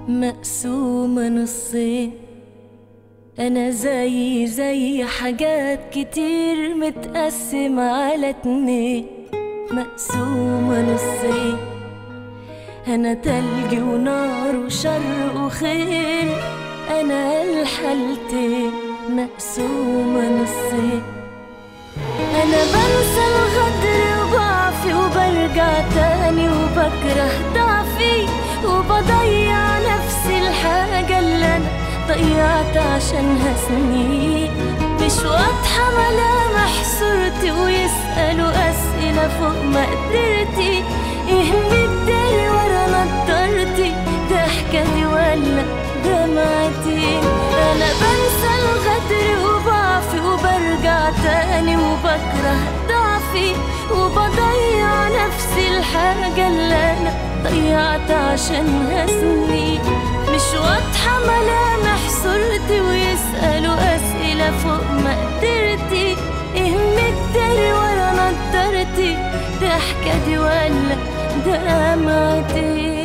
مقسومة نصين أنا زي زي حاجات كتير متقسمة على اتنين مقسومة نصين أنا تلج ونار وشر وخير أنا الحالتين مقسومة نصين أنا بنسى الغدر وضعفي وبرجع تاني وبكره ضعفي وبضيع نفسي الحاجة اللي أنا ضيعت عشانها سنين مش واضحة ملامح صورتي ويسألوا أسئلة فوق مقدرتي إيه مداري ورا نضارتي ضحكتي ولا دمعتي أنا بنسى الغدر وضعفي وبرجع تاني وبكره ضعفي وبضيع نفسي الحاجة اللي أنا ضيعت عشانها سنين مش واضحة ملامح صورتي ويسألوا أسئلة فوق مقدرتي إيه مداري ورا نضارتي ضحكتي ولا دمعتي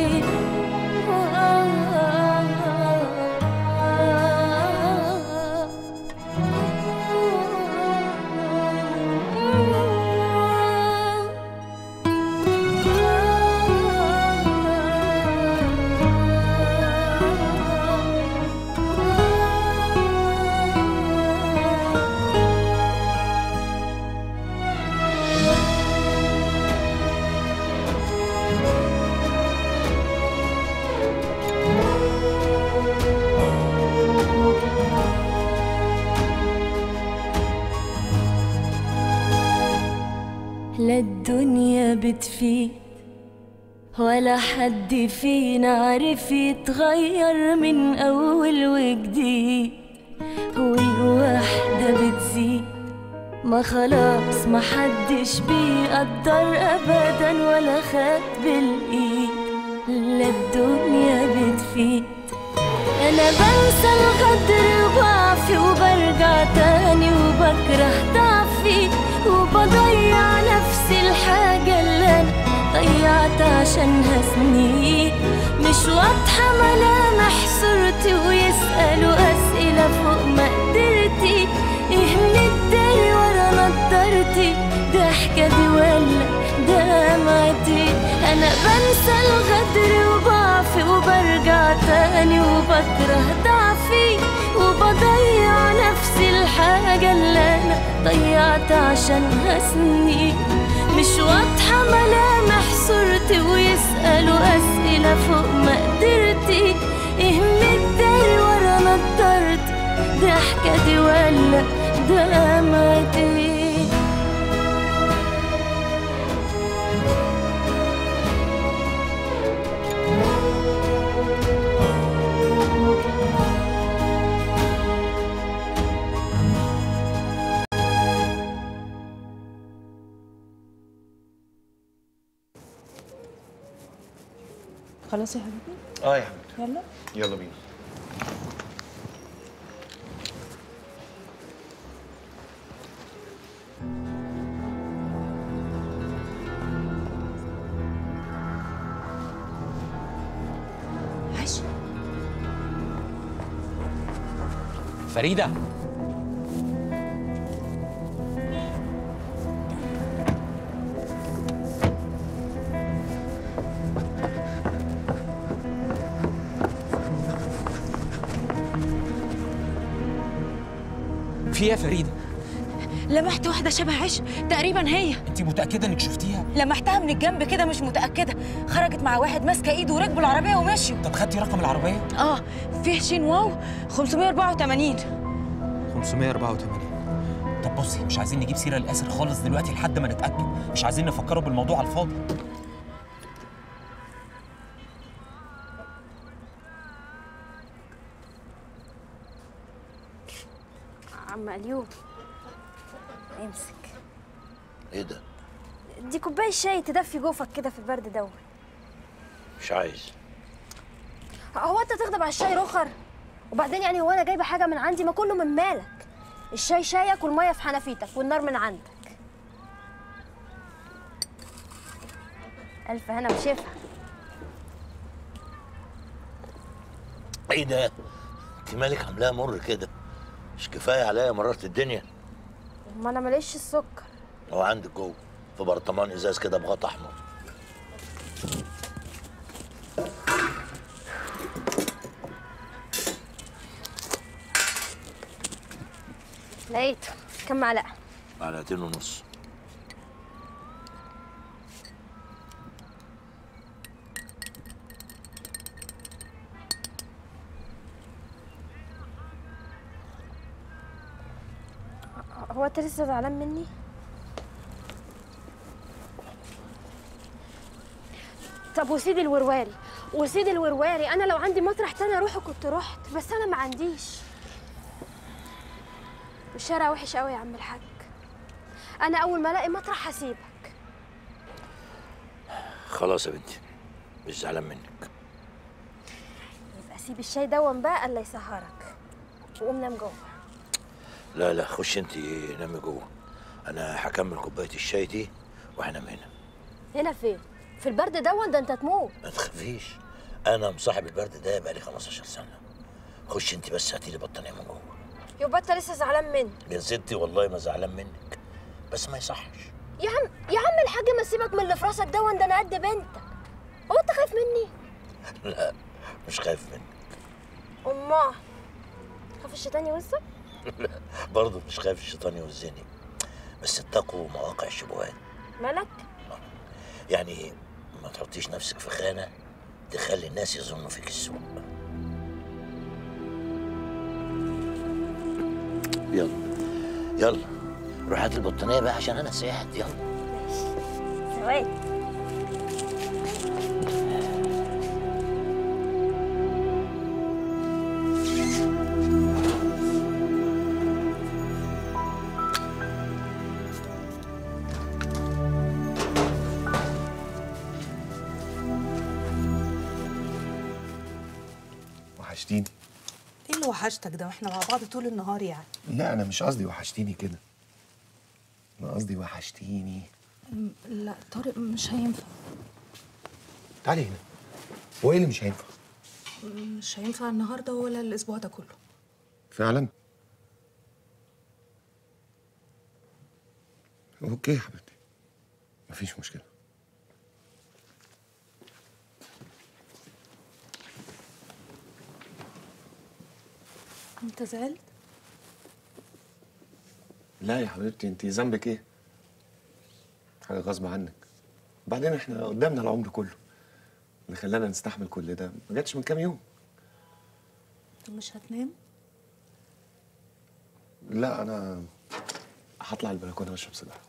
لا الدنيا بتفيد ولا حد فينا عارف يتغير من أول وجديد والوحدة بتزيد ما خلاص ما حدش بيقدر أبدا ولا خد بالإيد لا الدنيا بتفيد أنا بنسى الغدر وضعفي وبرجع تاني وبكره ضعفي وبضيع نفسي الحاجة اللي أنا ضيعت عشانها سنين مش واضحة ملامح صورتي ويسألوا أسئلة فوق مقدرتي إيه مداري ورا نضارتي ضحكتي ولا دمعتي أنا بنسى الغدر وضعفي وبرجع تاني وبكره ضعفي وبضيع نفسي الحاجة اللي أنا ضيعت عشانها سنين مش واضحة ملامح صورتي ويسألوا أسئلة فوق مقدرتي إيه مداري ورا نضارتي ضحكتي ولا دمعتي خلاص يا حبيبي اه يا حبيبي يلا يلا بينا عاش فريدة في ايه يا فريدة؟ لمحت واحدة شبه عش تقريبا هي انت متأكدة انك شفتيها؟ لمحتها من الجنب كده مش متأكدة خرجت مع واحد ماسكة ايده وركبوا العربية ومشيوا طب خدتي رقم العربية؟ اه فيه شين واو 584 584 طب بصي مش عايزين نجيب سيرة للآسر خالص دلوقتي لحد ما نتأكد مش عايزين نفكروا بالموضوع على الفاضي عم اليوم امسك ايه ده؟ دي كوبايه شاي تدفي جوفك كده في البرد دوت مش عايز هو انت تغضب على الشاي رخر وبعدين يعني هو انا جايبه حاجه من عندي ما كله من مالك الشاي شايك والميه في حنفيتك والنار من عندك الف هنا وشفا ايه ده انت مالك عاملاها مر كده مش كفايه عليا مررت الدنيا ما انا ماليش السكر هو عندك جوه في برطمان ازاز كده بغطا احمر لقيته كم معلقه معلقتين ونص هو انت لسه زعلان مني طب وسيدي الورواري وسيدي الورواري انا لو عندي مطرح تاني اروحه كنت رحت بس انا ما عنديش الشارع وحش قوي يا عم الحاج انا اول ما الاقي مطرح هسيبك خلاص يا بنتي مش زعلان منك يبقى سيب الشاي دون بقى الا يسهرك وقوم نام جوه لا لا خش انت نامي جوه انا هكمل كوبايه الشاي دي وهنام هنا هنا فين في البرد دون ده انت تموت ما تخافيش انا مصاحب البرد ده بقالي 15 سنه خش انت بس هاتي لي بطانيه من جوه يبقى انت لسه زعلان مني يا ستي والله ما زعلان منك بس ما يصحش يا عم يا عم الحاج ما سيبك من اللي في راسك دون ده انا قد بنتك هو انت خايف مني لا مش خايف منك امال خاف الشيطان يوزك برضه مش خايف الشيطان يوزني بس اتقوا مواقع الشبهات مالك يعني ما تحطيش نفسك في خانه تخلي الناس يظنوا فيك السوء يلا يلا روح هات البطانيه بقى عشان انا ساعد يلا ثواني وحشتيني ايه اللي وحشتك ده واحنا مع بعض طول النهار يعني لا انا مش قصدي وحشتيني كده انا قصدي وحشتيني لا طارق مش هينفع تعالي هنا هو ايه اللي مش هينفع مش هينفع النهارده ولا الاسبوع ده كله فعلا اوكي يا حبيبتي مفيش مشكله انت زعلت لا يا حبيبتي انت ذنبك ايه حاجه غصب عنك بعدين احنا قدامنا العمر كله اللي خلانا نستحمل كل ده ما جاتش من كام يوم انت مش هتنام لا انا هطلع البلكونه واشرب سيجاره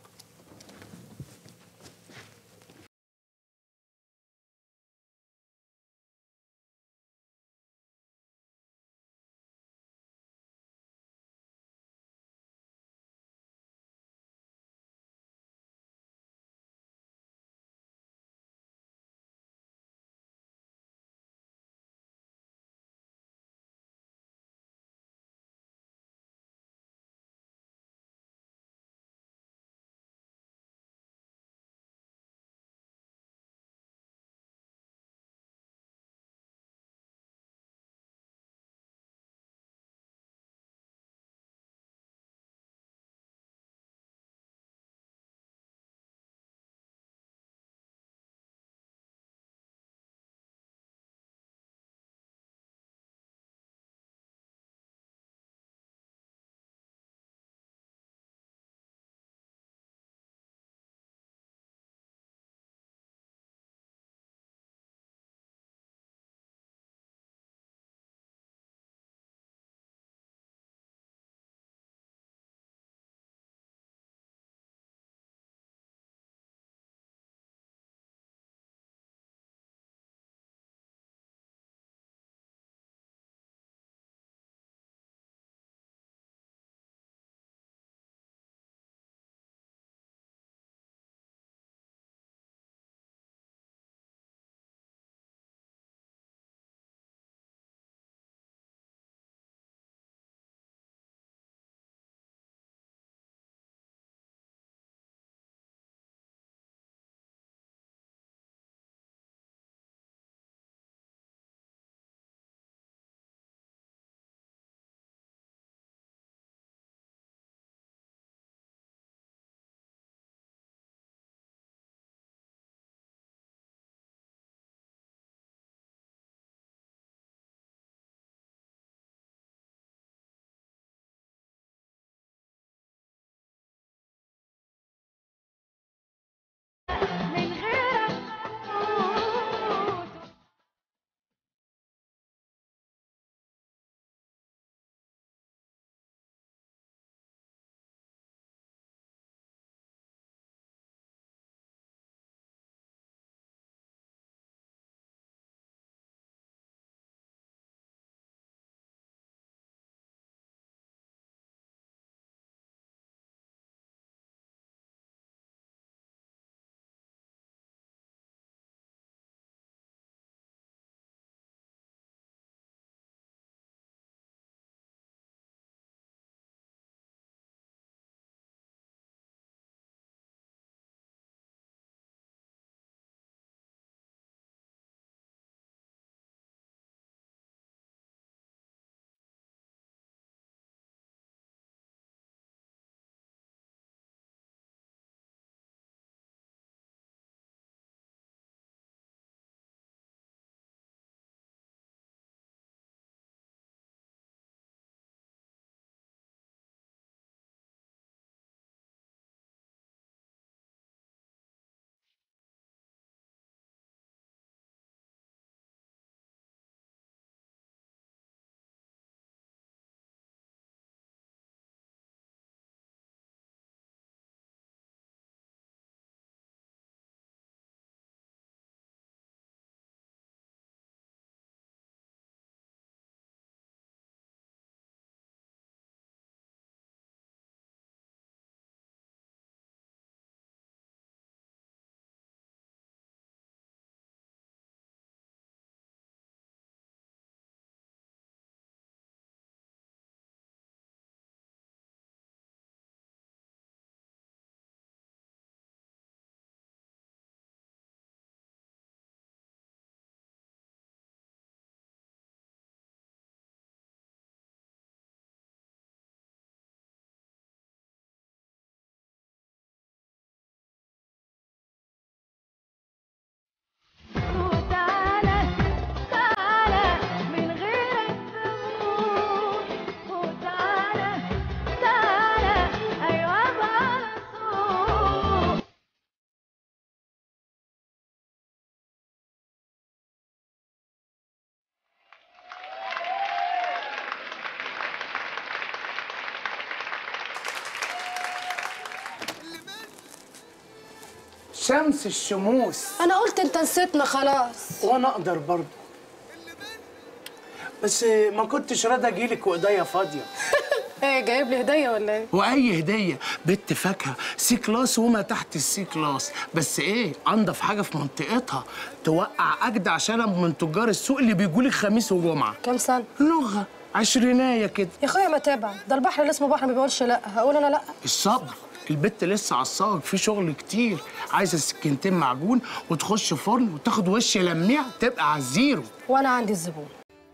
شمس الشموس انا قلت انت نسيتنا خلاص وانا اقدر برضه بس ما كنتش راضي اجيلك وايديا فاضيه ايه جايب لي هديه ولا ايه واي هديه بنت فاكهه سي كلاس وما تحت السي كلاس بس ايه انضف حاجه في منطقتها توقع اجدع شنب من تجار السوق اللي بيجولك خميس وجمعه كام سنه لغه عشرينيه كده يا اخويا ما تابع ده البحر اللي اسمه بحر ما بيقولش لا هقول انا لا الصبر البت لسه على الصاج في شغل كتير عايزه سكينتين معجون وتخش فرن وتاخد وش لميع تبقى على الزيرو وانا عندي الزبون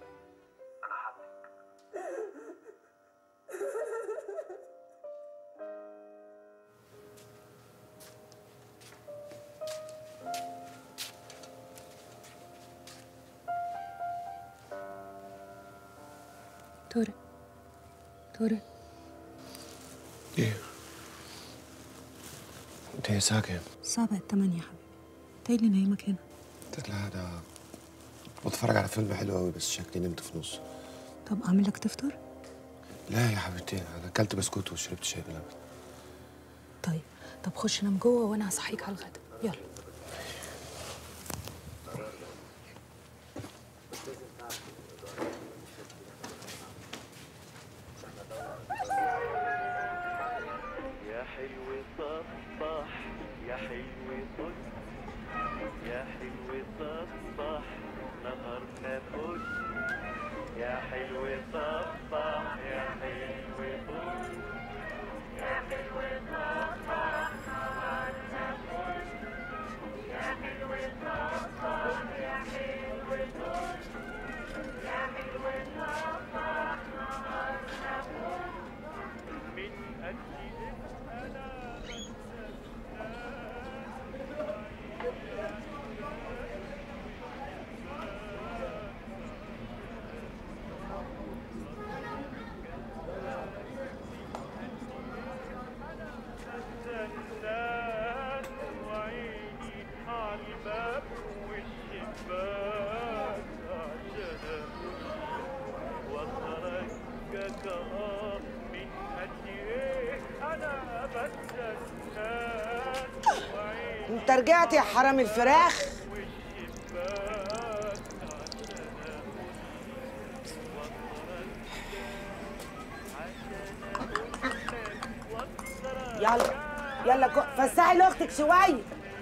طارق طارق ايه انت هي الساعة كام؟ الساعة بقت 8 يا حبيبي تايلي نايمك هنا قلت لها ده بتفرج على فيلم حلو قوي بس شكلي نمت في نص طب اعمل لك تفطر لا يا حبيبتي انا اكلت بسكوت وشربت شاي بلبن طيب طب خش نام جوه وانا هصحيك على الغدا يلا يا حلو صبح يا حلو صبح يا حلو صبح نهارنا فل يا حلو صبح يا حلو فل يا حلو صبح نهارنا فل يا حلو صبح يا حلو فل يا حلو صبح نهارنا فل من أجل أنا الناس وعيني على الباب والشباك عشان وتركك آه من أجلي أنا بستناك وعيني انت رجعت يا حرام الفراخ يلا يلا كو- فسحي لاختك شويه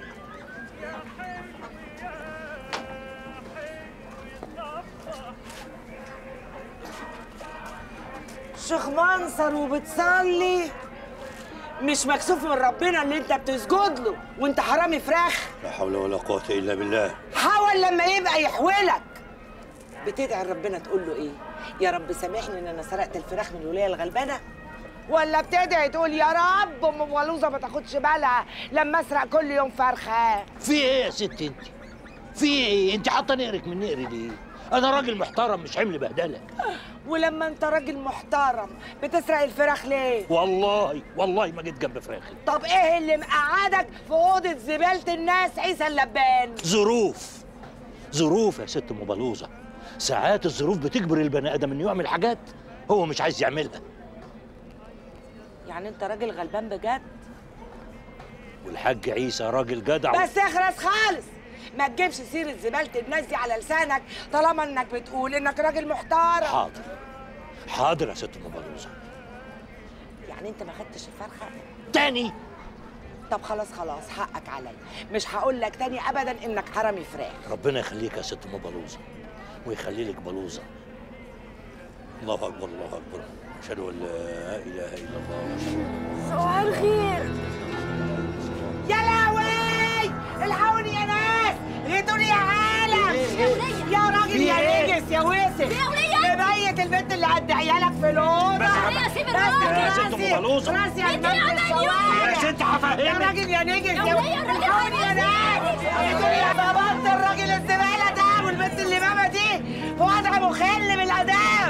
شيخ منصر وبتصلي مش مكسوف من ربنا ان انت بتسجد له وانت حرامي فراخ لا حول ولا قوة إلا بالله حاول لما يبقى يحولك بتدعي ربنا تقول له ايه يا رب سامحني ان انا سرقت الفراخ من الولايه الغلبانه ولا بتدعي تقول يا رب ام ولوزه ما تاخدش بالها لما اسرق كل يوم فرخه في إيه يا ست أنت؟ في إيه؟ أنت حاطة نقرك من نقري ليه؟ أنا راجل محترم مش حمل بهدلة ولما انت راجل محترم بتسرق الفراخ ليه والله والله ما جيت جنب فراخي طب ايه اللي مقعدك في اوضه زباله الناس عيسى اللبان ظروف ظروف يا ست ام بلوزه ساعات الظروف بتجبر البني ادم انه يعمل حاجات هو مش عايز يعملها يعني انت راجل غلبان بجد والحاج عيسى راجل جدع بس اخرس خالص ما تجيبش سيرة زبالة الناس دي على لسانك طالما انك بتقول انك راجل محترم حاضر حاضر يا ست ام بلوزه يعني انت ما خدتش الفرخة تاني طب خلاص خلاص حقك عليا مش هقول لك تاني ابدا انك حرامي فراخ ربنا يخليك يا ست ام بلوزه ويخلي لك بلوزه الله اكبر الله اكبر اشهد ان لا اله الا الله واشهد ان صباح الخير يا لهوي الحقوني يا ناس غيتوني يا عالم يا راجل يا نجس يا وسخ يا ولية؟ مبيت البنت اللي قد عيالك في الأوضة بس يا سيب بس الراجل. يا ست راسي- أم بلوزة. راسي يا انت يا جنب عمال الشوارع. يا ست هفهمك. يا راجل يا نجس يا ولية، الراجل الحقوني يا ناس غيتوني يا بابا الراجل الزبالة ده والبنت اللي ماما دي في وضع مخل بالآداب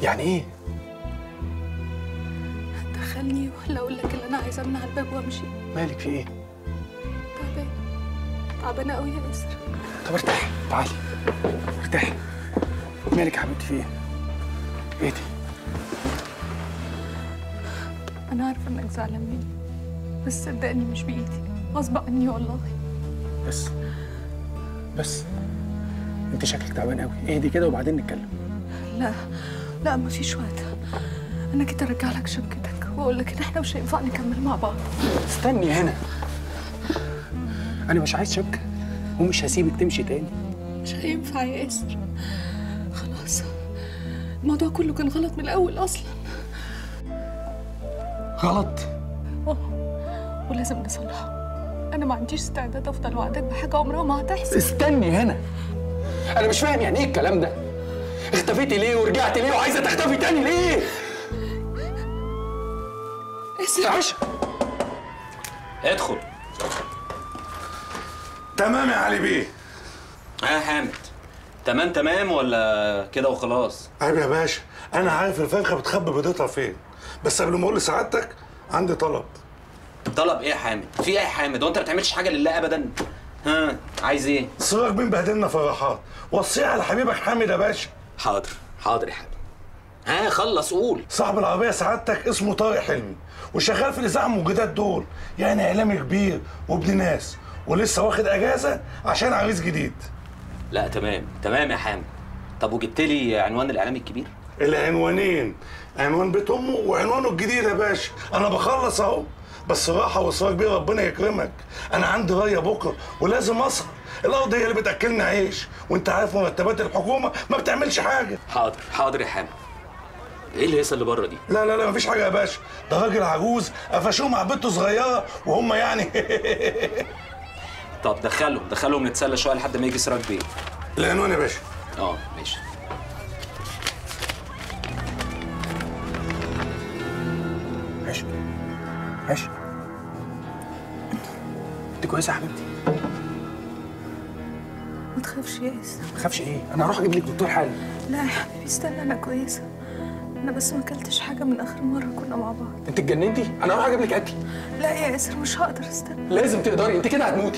يعني ايه دخلني ولا اقول لك اللي انا عايزه من على الباب وامشي مالك في ايه تعبانه تعبانه قوي يا ياسر طب ارتاحي تعالي ارتاحي مالك يا حبيبتي في ايه ايه دي انا عارفه انك زعلان مني بس صدقني مش بايدي غصب عني والله بس بس انت شكلك تعبان قوي اهدي كده وبعدين نتكلم لا لا مفيش وقت انا كده ارجع لك شبكتك واقول لك ان احنا مش هينفع نكمل مع بعض استني هنا انا مش عايز شبكه ومش هسيبك تمشي تاني مش هينفع يا ياسر خلاص الموضوع كله كان غلط من الاول اصلا غلط اه ولازم نصلحه انا ما عنديش استعداد افضل وعدك بحاجه عمرها ما هتحصل استني هنا انا مش فاهم يعني ايه الكلام ده اختفيتي ليه ورجعتي ليه وعايزه تختفي تاني ليه ياسر عايشه ادخل تمام يا علي بيه ها يا حامد تمام تمام ولا كده وخلاص عيب يا باشا انا عارف الفرخه بتخبي بيضتها فين بس قبل ما اقول لسعادتك عندي طلب طلب ايه يا حامد في ايه يا حامد هو انت ما بتعملش حاجه لله ابدا ها عايز ايه سراج بين بهدلنا فرحات وصيها على حبيبك حامد يا باشا حاضر حاضر يا حامد ها خلص قول صاحب العربيه سعادتك اسمه طارق حلمي وشغال في الاذاعه الموجودات دول يعني اعلامي كبير وابن ناس ولسه واخد اجازه عشان عريس جديد لا تمام تمام يا حامد طب وجبت لي عنوان الاعلام الكبير العنوانين عنوان بيت امه وعنوانه الجديد يا باشا انا بخلص اهو بس راحه واسراج بيه ربنا يكرمك انا عندي رايه بكره ولازم اسهر الارض هي اللي بتاكلنا عيش وانت عارف مرتبات الحكومه ما بتعملش حاجه حاضر حاضر يا حامد ايه الهيصه اللي بره دي لا لا لا مفيش حاجه يا باشا ده راجل عجوز قفشوه مع بنته صغيره وهم يعني طب دخلهم دخلهم نتسلى شويه لحد ما يجي سراج بيه العنوان يا باشا اه ماشي عيش عيش انت كويسه يا حبيبتي ما تخافش يا ياسر ما تخافش ايه انا هروح اجيب لك دكتور حالا لا يا حبيبي استنى انا كويسه انا بس ما اكلتش حاجه من اخر مره كنا مع بعض انت اتجننتي انا هروح اجيب لك اكل لا يا ياسر مش هقدر استنى لازم تقدري انت كده هتموتي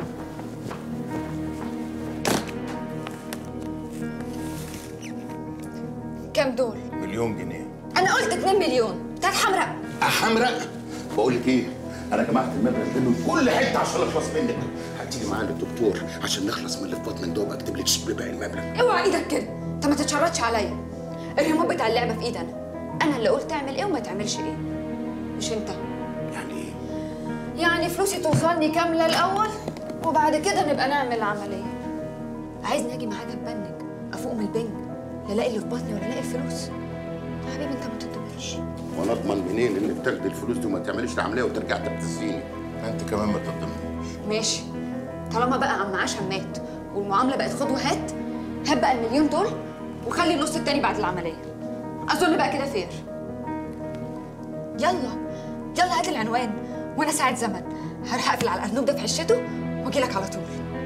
كام دول؟ مليون جنيه أنا قلت 2 مليون بتاعت حمراء حمراء بقول لك ايه انا جمعت المبلغ ده من كل حته عشان اخلص منك هتيجي معايا للدكتور عشان نخلص من اللي في بطن ده وبكتب لك شيك بباقي المبلغ اوعى ايدك كده انت ما تتشرطش عليا الريموت بتاع اللعبه في ايدي انا انا اللي قلت اعمل ايه وما تعملش ايه مش انت يعني ايه يعني فلوسي توصلني كامله الاول وبعد كده نبقى نعمل عمليه عايزني اجي معاك اتبنج افوق من البنج لا الاقي اللي في بطني ولا الاقي الفلوس يا حبيبي انت ما تدمرش وانا اضمن منين انك تاخدي الفلوس دي وما تعمليش العمليه وترجع تبتزيني انت كمان ما تضمنيش ماشي طالما بقى عم عشان مات والمعامله بقت خد وهات هات بقى المليون دول وخلي النص التاني بعد العمليه اظن بقى كده فير يلا يلا هات العنوان وانا ساعه زمن هروح اقفل على الارنوب ده في عشته واجي لك على طول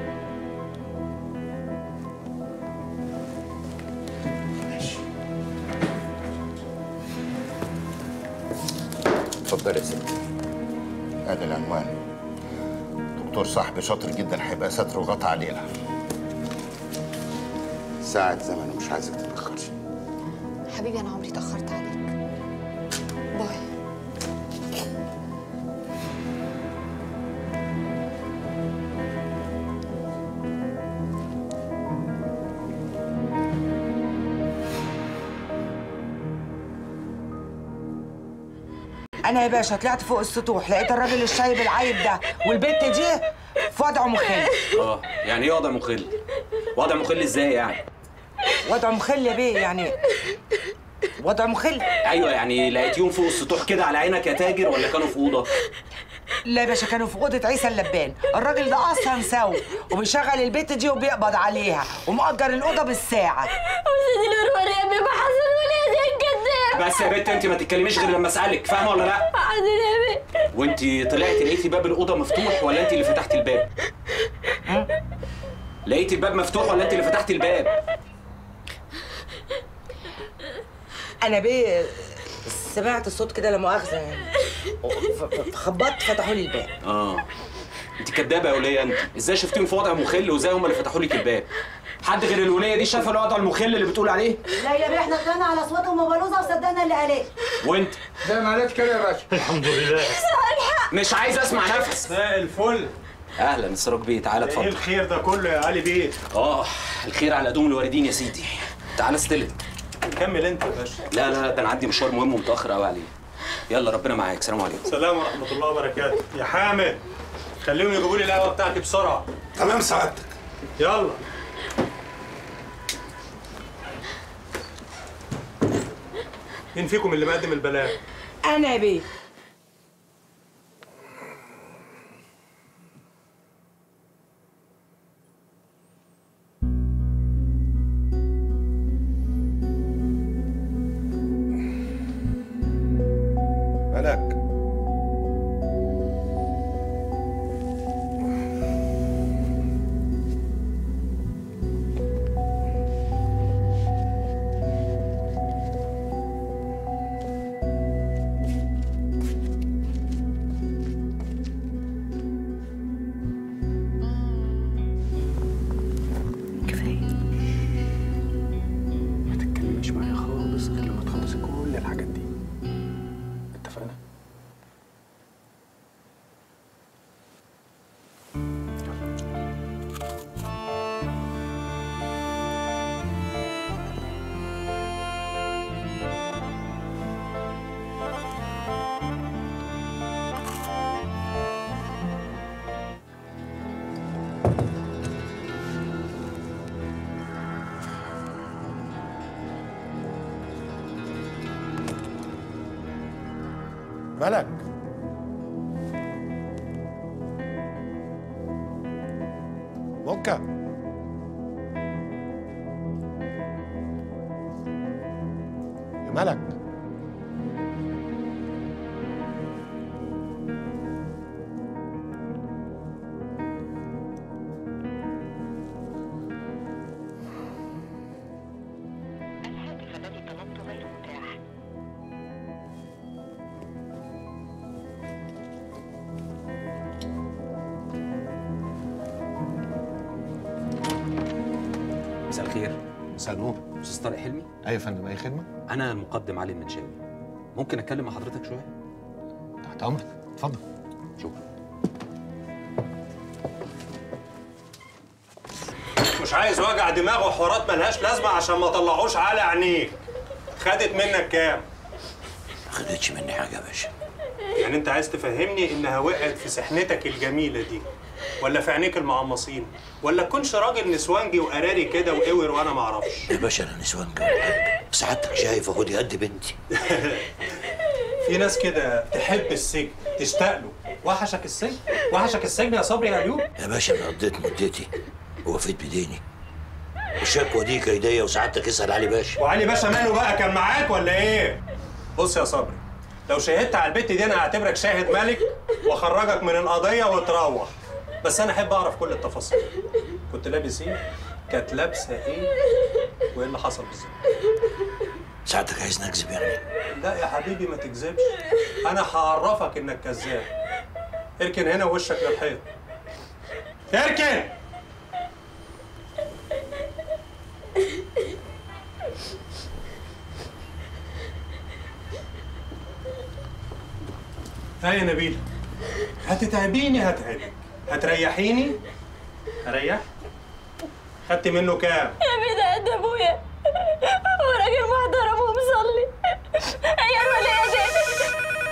اتفضل يا ستي ادي العنوان دكتور صاحبي شاطر جدا هيبقى ستر وغطى علينا ساعة زمن ومش عايزك تتأخرش حبيبي انا عمري اتاخرت عليك باي انا يا باشا طلعت فوق السطوح لقيت الراجل الشايب العايب ده والبنت دي في وضع مخل اه يعني ايه وضع مخل وضع مخل ازاي يعني وضع مخل يا بيه يعني وضع مخل ايوه يعني لقيتيهم فوق السطوح كده على عينك يا تاجر ولا كانوا في اوضه لا يا باشا كانوا في اوضه عيسى اللبان الراجل ده اصلا سوي وبيشغل البنت دي وبيقبض عليها ومأجر الاوضه بالساعه وسيدي الوروري يا بيه حصل ولادي كداب بس يا بنت انت ما تتكلميش غير لما اسالك فاهمه ولا لا حاضر يا بيه وانت طلعتي لقيتي باب الاوضه مفتوح ولا انت اللي فتحتي الباب لقيتي الباب مفتوح ولا انت اللي فتحتي الباب انا بيه سمعت الصوت كده لا مؤاخذه يعني ف- ف- فخبطت فتحوا لي الباب اه انت كدابه يا وليه انت ازاي شفتيهم في وضع مخل وازاي هم اللي فتحوا لك الباب حد غير الوليه دي شاف الوضع المخل اللي بتقول عليه لا يا بيه احنا طلعنا على اصواتهم وبلوزه وصدقنا اللي عليه وانت زي ما عليك كده يا باشا الحمد لله مش عايز اسمع نفس مساء الفل اهلا سراج بيه تعالى ايه اتفضل الخير ده كله يا علي بيه اه الخير على قدوم الواردين يا سيدي تعالى استلم كمل انت يا باشا لا لا لا ده انا عندي مشوار مهم ومتاخر قوي عليه يلا ربنا معاك سلام عليكم سلام ورحمه الله وبركاته يا حامد خليهم يجيبوا لي القهوه بتاعتي بسرعه تمام سعادتك يلا مين فيكم اللي مقدم البلاغ انا يا بيه مالك كفايه ما تتكلمش معايا خالص غير لما تخلصي كل الحاجات دي اتفقنا مالك موكا يا مالك مساء الخير مساء النور استاذ طارق حلمي ايوه يا فندم اي خدمه انا المقدم علي المنشاوي ممكن اتكلم مع حضرتك شويه تحت امرك اتفضل شكرا مش عايز وجع دماغ وحوارات ملهاش لازمه عشان ما طلعوش على عينيك خدت منك كام ما خدتش مني حاجه يا باشا يعني انت عايز تفهمني انها وقعت في سحنتك الجميله دي ولا في عينيك المعمصين ولا تكونش راجل نسوانجي وقراري كده وقور وانا ما اعرفش يا باشا انا نسوان ولا حاجه سعادتك شايف اهو دي قد بنتي في ناس كده تحب السجن تشتاق له وحشك السجن وحشك السجن يا صبري يا ايوب يا باشا انا قضيت مدتي ووفيت بديني والشكوى دي كيديه وسعادتك اسال علي باشا وعلي باشا ماله بقى كان معاك ولا ايه بص يا صبري لو شهدت على البت دي انا هعتبرك شاهد ملك واخرجك من القضيه وتروح بس انا احب اعرف كل التفاصيل كنت لابس ايه كانت لابسه ايه وايه اللي حصل بالظبط سعادتك عايز نكذب يعني لا يا حبيبي ما تكذبش انا هعرفك انك كذاب اركن هنا وشك للحيط اركن ها يا نبيل هتتعبيني هتعبك هتريحيني هريح خدت منه كام يا بيه ده قد ابويا وراجل محترم ومصلي هي الولية دي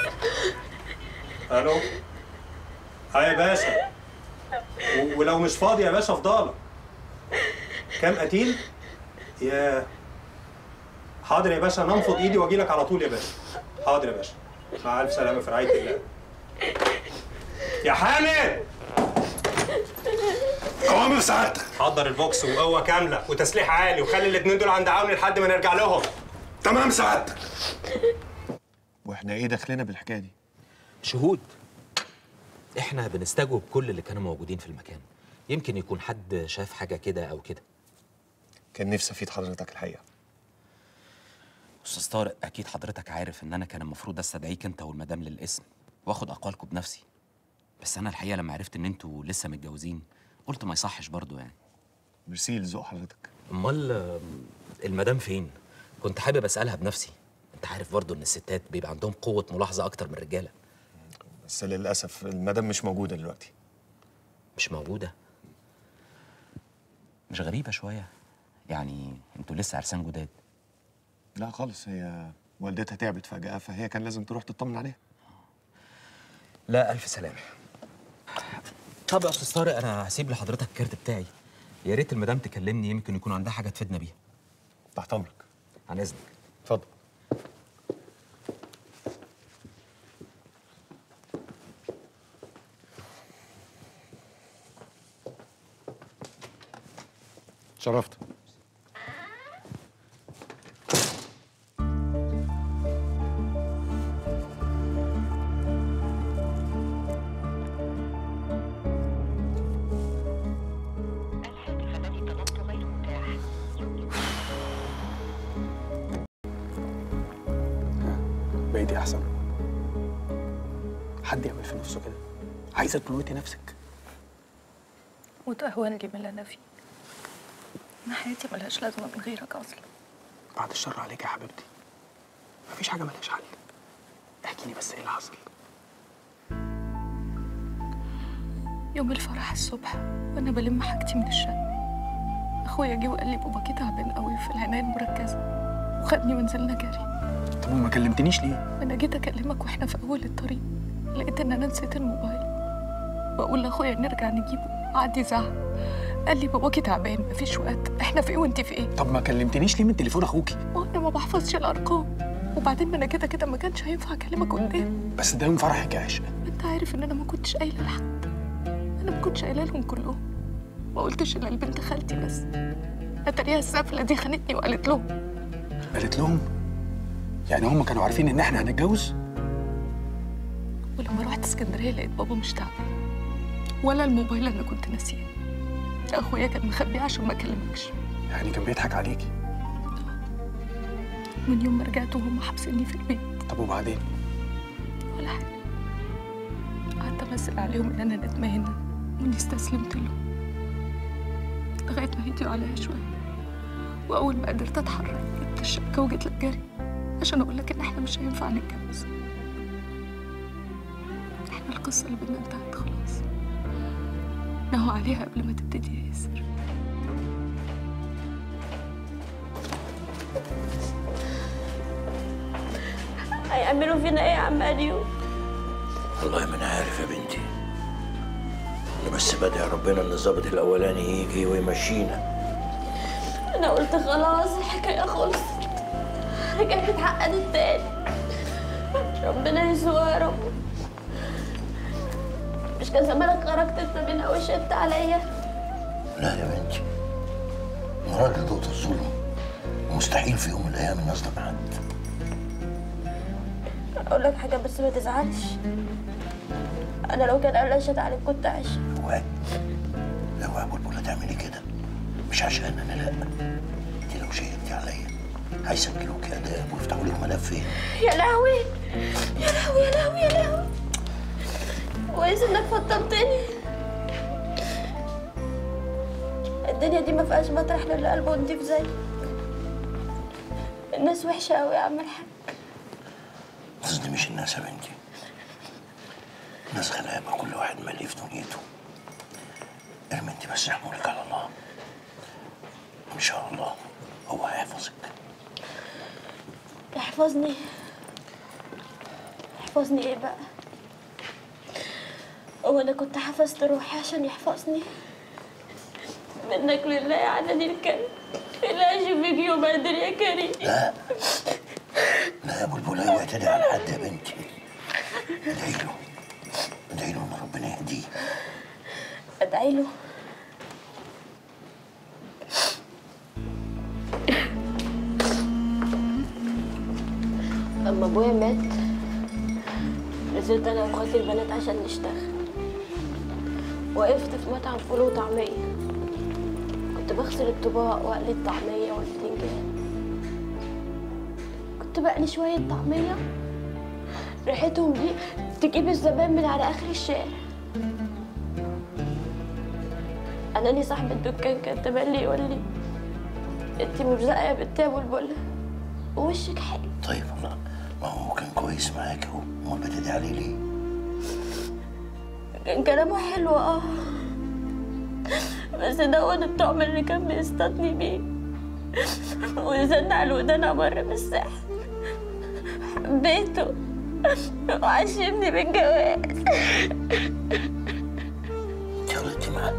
الو اه يا باشا و- ولو مش فاضي يا باشا فضالك كام قتيل يا حاضر يا باشا ننفض ايدي واجي لك على طول يا باشا حاضر يا باشا مع الف سلامه في رعايه الله يا حامد اوامر سعادتك حضر البوكس وقوه كامله وتسليح عالي وخلي الاثنين دول عند عوني لحد ما نرجع لهم تمام سعادتك واحنا ايه دخلنا بالحكايه دي شهود احنا بنستجوب كل اللي كانوا موجودين في المكان يمكن يكون حد شاف حاجه كده او كده كان نفسي افيد حضرتك الحقيقه استاذ طارق اكيد حضرتك عارف ان انا كان المفروض استدعيك انت والمدام للاسم واخد اقوالكم بنفسي بس انا الحقيقه لما عرفت ان انتوا لسه متجوزين قلت ما يصحش برضو يعني ميرسي لذوق حضرتك امال آم، المدام فين كنت حابب اسالها بنفسي انت عارف برضو ان الستات بيبقى عندهم قوه ملاحظه اكتر من الرجاله بس للاسف المدام مش موجوده دلوقتي مش موجوده مش غريبه شويه يعني انتوا لسه عرسان جداد لا خالص هي والدتها تعبت فجاه فهي كان لازم تروح تطمن عليها لا الف سلامه طب يا استاذ طارق انا هسيب لحضرتك الكارت بتاعي يا ريت المدام تكلمني يمكن يكون عندها حاجه تفيدنا بيها تحت امرك عن اذنك اتفضل شرفت بقيتي احسن حد يعمل في نفسه كده عايزه تموتي نفسك وتهون لي من اللي انا فيه انا حياتي ملهاش لازمه من غيرك اصلا بعد الشر عليك يا حبيبتي مفيش حاجه ملهاش حل احكي لي بس ايه اللي حصل يوم الفرح الصبح وانا بلم حاجتي من الشقه اخويا جه وقال لي باباكي تعبان قوي في العنايه المركزه وخدني ونزلنا جري طب وما كلمتنيش ليه انا جيت اكلمك واحنا في اول الطريق لقيت ان انا نسيت الموبايل بقول لاخويا نرجع نجيبه قعد يزعق قال لي باباكي تعبان مفيش وقت احنا في ايه وانت في ايه طب ما كلمتنيش ليه من تليفون اخوكي ما انا ما بحفظش الارقام وبعدين ما انا كده كده ما كانش هينفع اكلمك قدام بس ده يوم فرحك يا عشق انت عارف ان انا ما كنتش قايله لحد انا ما كنتش قايله لهم كلهم ما قلتش الا لبنت خالتي بس اتاريها السافله دي خانتني وقالت لهم قالت لهم يعني هم كانوا عارفين ان احنا هنتجوز ولما رحت اسكندريه لقيت بابا مش تعبان ولا الموبايل اللي انا كنت ناسيه اخويا كان مخبيه عشان ما اكلمكش يعني كان بيضحك عليكي من يوم ما رجعت وهم حابسيني في البيت طب وبعدين ولا حاجه قعدت امثل عليهم ان انا ندمانه واني استسلمت لهم لغايه ما هديوا عليا شويه واول ما قدرت اتحرك جبت الشبكه وجيت لك جري عشان اقول لك ان احنا مش هينفع نتجوز احنا القصه اللي بينا انتهت خلاص نهوا عليها قبل ما تبتدي يا ياسر هيعملوا فينا ايه يا عم اليوم والله ما انا عارف يا بنتي انا بس بدعي ربنا ان الظابط الاولاني يجي ويمشينا انا قلت خلاص الحكايه خلصت رجعت اتعقدت تاني ربنا يسوع يا رب مش كان زمانك خرجت انت منها وشدت عليا لا يا بنتي انا راجل ضد الظلم ومستحيل في يوم من الايام اني اظلم حد اقول لك حاجه بس ما تزعلش انا لو كان قال شد عليك كنت عايش اوعي اوعي يا بلبل تعملي كده مش عشان انا لا انت لو شهدتي عليا هيسجلوك اداب ويفتحوا لك ملف فين يا لهوي يا لهوي يا لهوي يا لهوي كويس انك فطمتني الدنيا دي ما فيهاش مطرح للي قلبه نضيف زي الناس وحشه قوي يا عم الحاج قصدي مش الناس يا بنتي ناس غلابة كل واحد ملي في دنيته ارمي انت بس حمولك على الله ان شاء الله هو هيحفظك يحفظني يحفظني ايه بقى هو انا كنت حفظت روحي عشان يحفظني منك لله يا عدد الكلب لا اشوفك يوم قادر يا كريم لا لا يا بلبل اوعي تدعي على حد يا بنتي ادعي له ادعي له ان ربنا يهديه ادعي له اما ابويا مات نزلت انا واخواتي البنات عشان نشتغل وقفت في مطعم فول وطعميه كنت بغسل الطباق واقلي الطعميه والبتنجان قلت بقلي شوية طعمية ريحتهم دي تجيب الزبائن من على آخر الشارع أناني صاحب الدكان كان تملي يقول لي انتي مرزقة يا بنت يا بلبلة ووشك حلو طيب والله ما هو كان كويس معاك اهو امال بتدعي عليه ليه؟ كان كلامه حلو اه بس ده هو الطعم اللي كان بيصطادني بيه وزن على الودان مرة بالسحر حبيته وعشمني بالجواز انت غلطتي معاه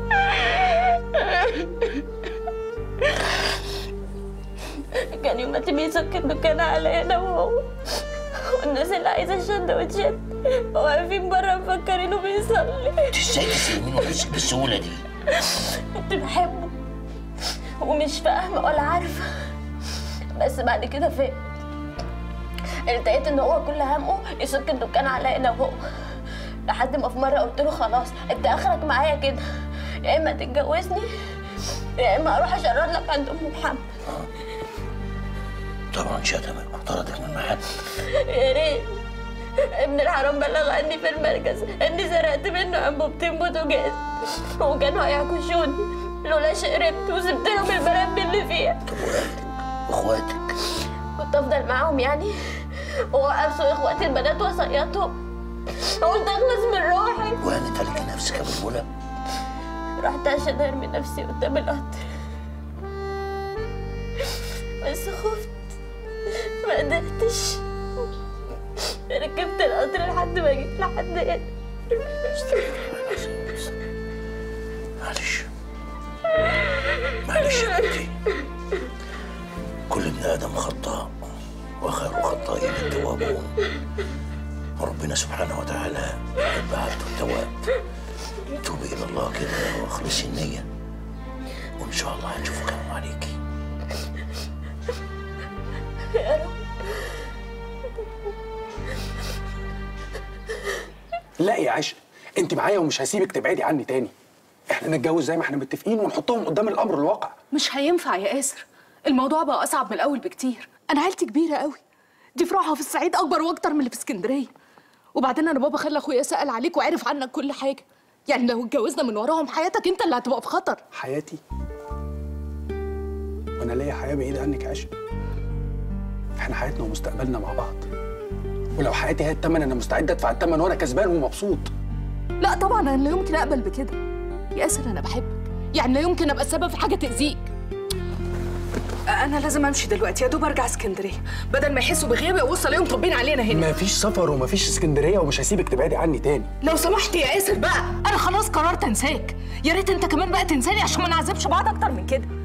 كان يوم ما بيسك الدكان عليا انا وهو والناس اللي عايزه السندوتشات واقفين بره مفكرينه بيصلي انت ازاي تسلمينه وشك بالسهوله دي؟ كنت بحبه ومش فاهمة ولا عارفة بس بعد كده فهمت ارتقيت ان هو كل همه يسك الدكان عليا انا وهو لحد ما في مرة قلت له خلاص انت اخرك معايا كده يا اما تتجوزني يا اما اروح اشرد لك عند ام محمد طبعا شتمك وطردك من المحل يا ريت ابن الحرام بلغ عني في المركز اني سرقت منه انبوبتين بوتاجاز وكانوا هيعكشوني لولا شقربت وسبت لهم البلد اللي فيها واخواتك كنت افضل معاهم يعني واوقف اخواتي البنات واصيطهم قلت اخلص من روحي وهانت عليك نفسك يا بلبله رحت عشان ارمي نفسي قدام القطر بس خفت ما قدرتش ركبت القطر لحد ما جيت لحد هنا معلش معلش يا بنتي كل ابن ادم خطاء وخير خطائين التوابون وربنا سبحانه وتعالى يحب عبده التواب توبي الى الله كده واخلصي النيه وان شاء الله هنشوف كلام عليكي يا رب لا يا عشق انت معايا ومش هسيبك تبعدي عني تاني احنا نتجوز زي ما احنا متفقين ونحطهم قدام الامر الواقع مش هينفع يا ياسر الموضوع بقى اصعب من الاول بكتير انا عيلتي كبيره قوي دي فروعها في الصعيد اكبر واكتر من اللي في اسكندريه وبعدين انا بابا خلى اخويا سال عليك وعرف عنك كل حاجه يعني لو اتجوزنا من وراهم حياتك انت اللي هتبقى في خطر حياتي وانا ليا حياه بعيد عنك يا عشق احنا حياتنا ومستقبلنا مع بعض ولو حياتي هي التمن انا مستعد ادفع التمن وانا كسبان ومبسوط لا طبعا انا لا يمكن اقبل بكده ياسر انا بحبك يعني لا يمكن ابقى السبب في حاجه تاذيك انا لازم امشي دلوقتي يا دوب ارجع اسكندريه بدل ما يحسوا بغيابي اوصل الاقيهم طبين علينا هنا مفيش سفر ومفيش اسكندريه ومش هسيبك تبعدي عني تاني لو سمحت يا ياسر بقى انا خلاص قررت انساك يا ريت انت كمان بقى تنساني عشان ما نعذبش بعض اكتر من كده